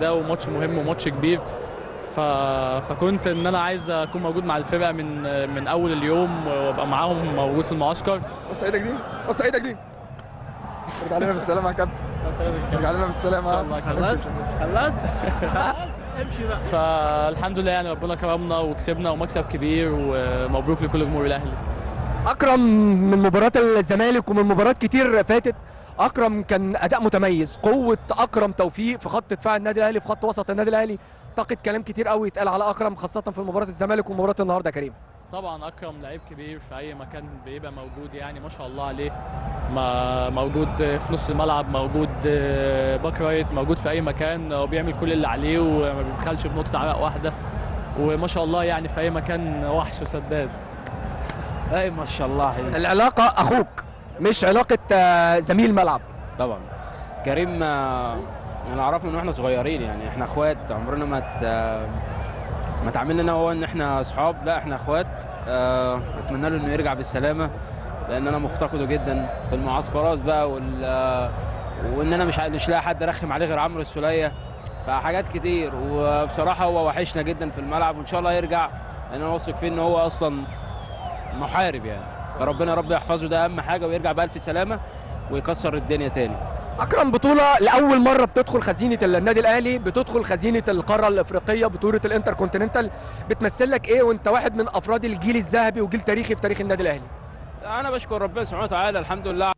ده وماتش مهم وماتش كبير ف... فكنت ان انا عايز اكون موجود مع الفرقه من من اول اليوم وابقى معاهم موجود في المعسكر بص ايدك دي بص ايدك دي ارجع لنا بالسلامه يا كابتن ارجع لنا بالسلامه ان شاء الله امشي. خلصت خلصت امشي بقى فالحمد لله يعني ربنا كرمنا وكسبنا ومكسب كبير ومبروك لكل جمهور الاهلي اكرم من مباراه الزمالك ومن مباريات كتير فاتت اكرم كان اداء متميز قوه اكرم توفيق في خط دفاع النادي الاهلي في خط وسط النادي الاهلي اعتقد كلام كتير قوي يتقال على اكرم خاصه في مباراه الزمالك ومباراه النهارده يا كريم طبعا اكرم لعيب كبير في اي مكان بيبقى موجود يعني ما شاء الله عليه ما موجود في نص الملعب موجود باك رايت موجود في اي مكان هو بيعمل كل اللي عليه وما بيبخلش بنقطه عرق واحده وما شاء الله يعني في اي مكان وحش وسداد اي ما شاء الله العلاقه اخوك مش علاقه آه، زميل ملعب طبعا كريم آه، انا اعرفه من واحنا صغيرين يعني احنا اخوات عمرنا ما ت... ما تعاملنا انا وهو ان احنا اصحاب لا احنا اخوات آه، اتمنى له انه يرجع بالسلامه لان انا مفتقده جدا في المعسكرات بقى وال آه، وان انا مش ع- مش لاقي حد ارخم عليه غير عمرو السوليه فحاجات كتير وبصراحه هو وحشنا جدا في الملعب وان شاء الله يرجع لان انا واثق فيه ان هو اصلا محارب يعني فربنا يا رب يحفظه ده اهم حاجه ويرجع بالف سلامه ويكسر الدنيا تاني اكرم بطوله لاول مره بتدخل خزينه النادي الاهلي بتدخل خزينه القاره الافريقيه بطوله الانتر كونتيننتال بتمثل لك ايه وانت واحد من افراد الجيل الذهبي وجيل تاريخي في تاريخ النادي الاهلي انا بشكر ربنا سبحانه وتعالى الحمد لله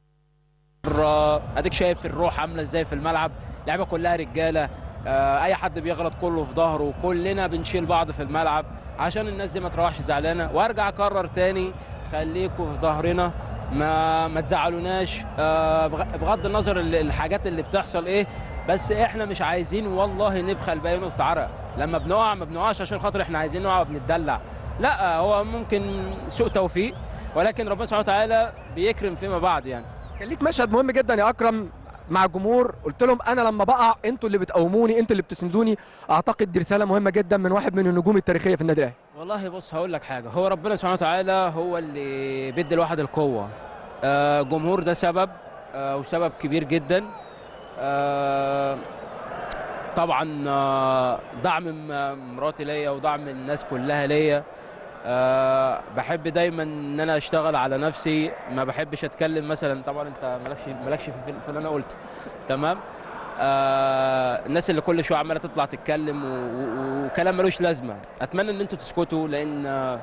الر- اديك شايف الروح عامله ازاي في الملعب اللعيبه كلها رجاله آه، اي حد بيغلط كله في ظهره كلنا بنشيل بعض في الملعب عشان الناس دي ما تروحش زعلانه وارجع اكرر تاني خليكوا في ظهرنا ما ما تزعلوناش آه، بغ- بغض النظر ال- الحاجات اللي بتحصل ايه بس احنا مش عايزين والله نبخل باي نقطه عرق لما بنقع ما بنقعش عشان خاطر احنا عايزين نقع وبنتدلع لا هو ممكن سوء توفيق ولكن ربنا سبحانه وتعالى بيكرم فيما بعد يعني كان ليك مشهد مهم جدا يا اكرم مع الجمهور قلت لهم انا لما بقع انتوا اللي بتقوموني انتوا اللي بتسندوني اعتقد دي رساله مهمه جدا من واحد من النجوم التاريخيه في النادي الاهلي والله بص هقول لك حاجه هو ربنا سبحانه وتعالى هو اللي بيدي الواحد القوه آه جمهور ده سبب آه وسبب كبير جدا آه طبعا آه دعم م- مراتي ليا ودعم الناس كلها ليا أه بحب دايما ان انا اشتغل على نفسي ما بحبش اتكلم مثلا طبعا انت مالكش مالكش في في اللي انا قلته تمام آه الناس اللي كل شويه عماله تطلع تتكلم و- و- وكلام ملوش لازمه اتمنى ان انتوا تسكتوا لان آه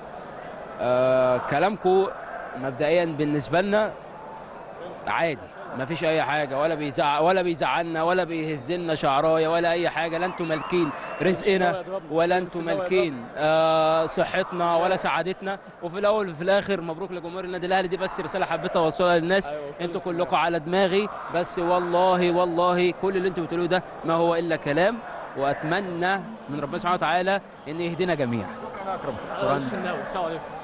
آه كلامكم مبدئيا بالنسبه لنا عادي ما فيش اي حاجه ولا بيزعق ولا بيزعلنا ولا بيهزلنا شعرايه ولا اي حاجه لا انتوا مالكين رزقنا ولا انتوا مالكين آه صحتنا ولا سعادتنا وفي الاول وفي الاخر مبروك لجمهور النادي الاهلي دي بس رساله حبيت اوصلها للناس انتوا كلكم على دماغي بس والله والله كل اللي انتوا بتقولوه ده ما هو الا كلام واتمنى من ربنا سبحانه وتعالى ان يهدينا جميعا شكرا السلام عليكم